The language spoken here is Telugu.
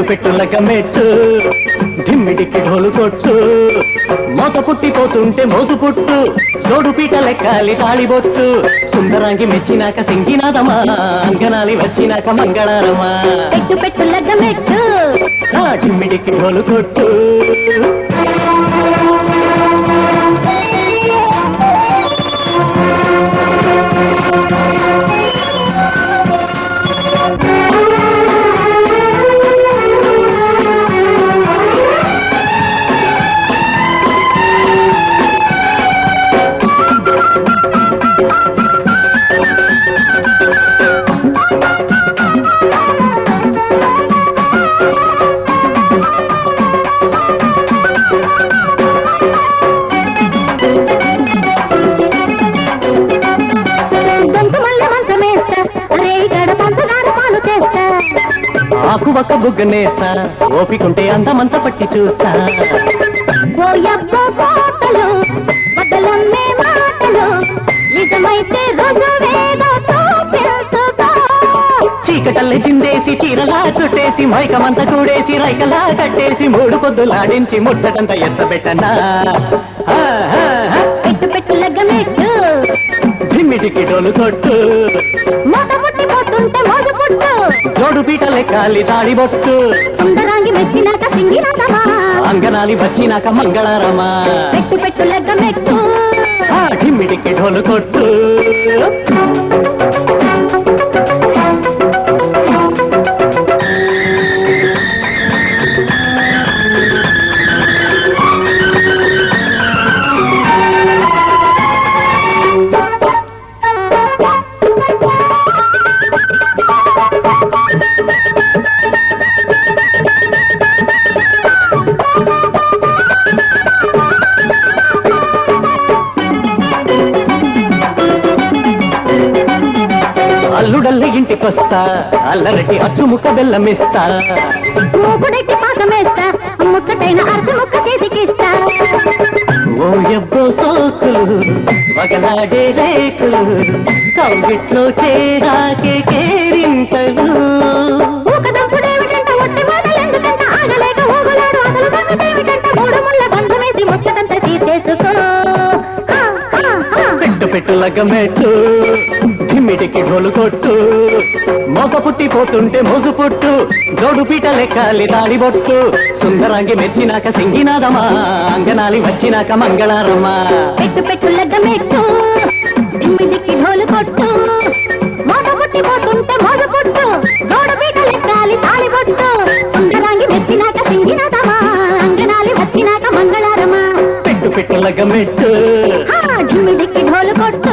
పెట్టు పెట్టులక మెట్టు దిమ్మిడికి ఢోలు కొట్టు మోత పుట్టిపోతుంటే మోసు పుట్టు జోడు పీట లెక్కాలి తాళిబొట్టు సుందరాంగి మెచ్చినాక సింగినాదమా అంగనాలి వచ్చినాక మంగళారమా పెట్టు పెట్టు లగ్గమెట్టు ఆ దిమ్మిడికి ఢోలు కొట్టు దొంత మల్లె మంచమేస్తా అరే గడ పంచదార పాలు చేస్తా ఆకు ఒక్క బుగ్గనేస్తా ఓపికుంటే అందమంతా పట్టి చూస్తా ఓయబ్బో కోటలు బద్దలమ్మే మాటలు నిజమైతే రుజువేదో చూపించుకో చీకటల్లి చిందేసి చీరలా చుట్టేసి మైకమంతా కూడేసి రైకలా కట్టేసి మూడు పొద్దులాడించి ముచ్చటంతా ఎచ్చబెట్టనా ఆ, ఆ, ఆ. పెట్టు పెట్టు లగ్గమెట్టు జిమ్మిడికి డోలు కొట్టు మూత పుట్టిపోతుంటే మోజు పుట్టు జోడు పీట లెక్కాలి తాడిబొట్టు సుందరాంగి మెచ్చినాక సింగినాదమా అంగనాలి వచ్చినాక మంగళారమా పెట్టు పెట్టు లగ్గమెట్టు ఆ ఢిమ్మిడికి ఢోలు కొట్టు అల్లుడల్లి ఇంటికొస్తా అల్లరెడ్డి అచ్చుముక్క బెల్లమిస్తా మూకుడెట్టి పాకమేస్తా ముక్కటైన అర్థ ముక్క చేతికిస్తా ఓ ఎబ్బో సోకులు వగలాడే రేకులు కౌగిట్లో చేరాకే కేరింతలు ఊకదంపుడేమిటంట ఒట్టి మాటలు ఎందుకంట ఆగలేక ఊగులాడు అసలు సంగతేమిటంట మూడు ముళ్ళ బంధమేసి ముచ్చటంతా తీసేసుకో ఆ, ఆ, ఆ. పెట్టు పెట్టు లగ్గమెట్టు దిమ్మిడికి ఢోలు కొట్టు మోక పుట్టిపోతుంటే మోసు పుట్టు జోడు పీట లెక్కాలి తాడిబొట్టు సుందరాంగి మెచ్చినాక సింగినాదమా అంగనాలి వచ్చినాక మంగళారమా పెట్టు పెట్టు లగ్గమెట్టు ఇమ్మిడికి ఢోలు కొట్టు మోత పుట్టిపోతుంటే మోజు పుట్టు జోడు పీట లెక్కాలి తాళి బొట్టు సుందరాంగి మెచ్చినాక సింగినాదమా అంగనాలి వచ్చినాక మంగళారమా పెట్టు పెట్టు లగ్గమెట్టు ఆ, ఇమ్మిడికి ఢోలు కొట్టు